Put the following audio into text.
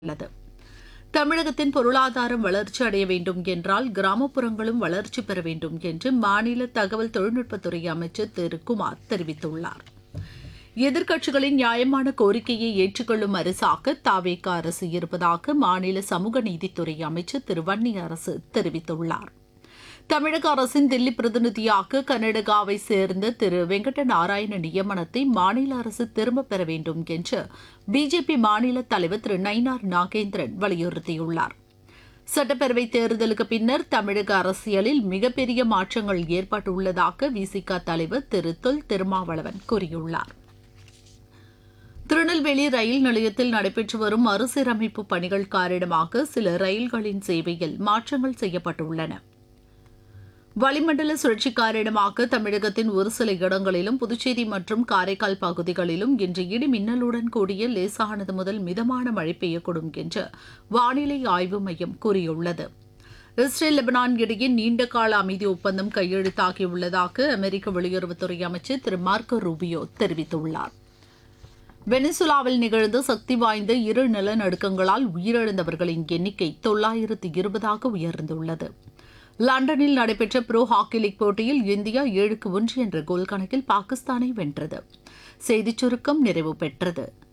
உள்ளது தமிழகத்தின் பொருளாதாரம் வளர்ச்சி அடைய வேண்டும் என்றால் கிராமப்புறங்களும் வளர்ச்சி பெற வேண்டும் என்று மாநில தகவல் தொழில்நுட்பத்துறை அமைச்சர் திரு குமார் தெரிவித்துள்ளார் எதிர்க்கட்சிகளின் நியாயமான கோரிக்கையை ஏற்றுக்கொள்ளும் அரசாக தாவேக அரசு இருப்பதாக மாநில சமூக நீதித்துறை அமைச்சர் திரு வன்னி அரசு தெரிவித்துள்ளார் தமிழக அரசின் தில்லி பிரதிநிதியாக கர்நாடகாவை சேர்ந்த திரு வெங்கட நாராயண நியமனத்தை மாநில அரசு திரும்பப் பெற வேண்டும் என்று பிஜேபி மாநில தலைவர் திரு நயினார் நாகேந்திரன் வலியுறுத்தியுள்ளார் சட்டப்பேரவை தேர்தலுக்கு பின்னர் தமிழக அரசியலில் மிகப்பெரிய மாற்றங்கள் ஏற்பட்டுள்ளதாக விசிக தலைவர் திரு தொல் திருமாவளவன் கூறியுள்ளார் திருநெல்வேலி ரயில் நிலையத்தில் நடைபெற்று வரும் மறுசீரமைப்பு பணிகள் காரணமாக சில ரயில்களின் சேவையில் மாற்றங்கள் செய்யப்பட்டுள்ளன வளிமண்டல சுழற்சி காரணமாக தமிழகத்தின் ஒரு சில இடங்களிலும் புதுச்சேரி மற்றும் காரைக்கால் பகுதிகளிலும் இன்று இடி மின்னலுடன் கூடிய லேசானது முதல் மிதமான மழை பெய்யக்கூடும் என்று வானிலை ஆய்வு மையம் கூறியுள்ளது இஸ்ரேல் லெபனான் இடையே நீண்டகால அமைதி ஒப்பந்தம் கையெழுத்தாகியுள்ளதாக அமெரிக்க வெளியுறவுத்துறை அமைச்சர் திரு மார்க்கோ ரூபியோ தெரிவித்துள்ளார் வெனிசுலாவில் நிகழ்ந்த சக்தி வாய்ந்த இரு நிலநடுக்கங்களால் உயிரிழந்தவர்களின் எண்ணிக்கை தொள்ளாயிரத்து இருபதாக உயர்ந்துள்ளது லண்டனில் நடைபெற்ற ப்ரோ ஹாக்கி லீக் போட்டியில் இந்தியா ஏழுக்கு ஒன்று என்ற கோல் கணக்கில் பாகிஸ்தானை வென்றது செய்திச் சுருக்கம் நிறைவு பெற்றது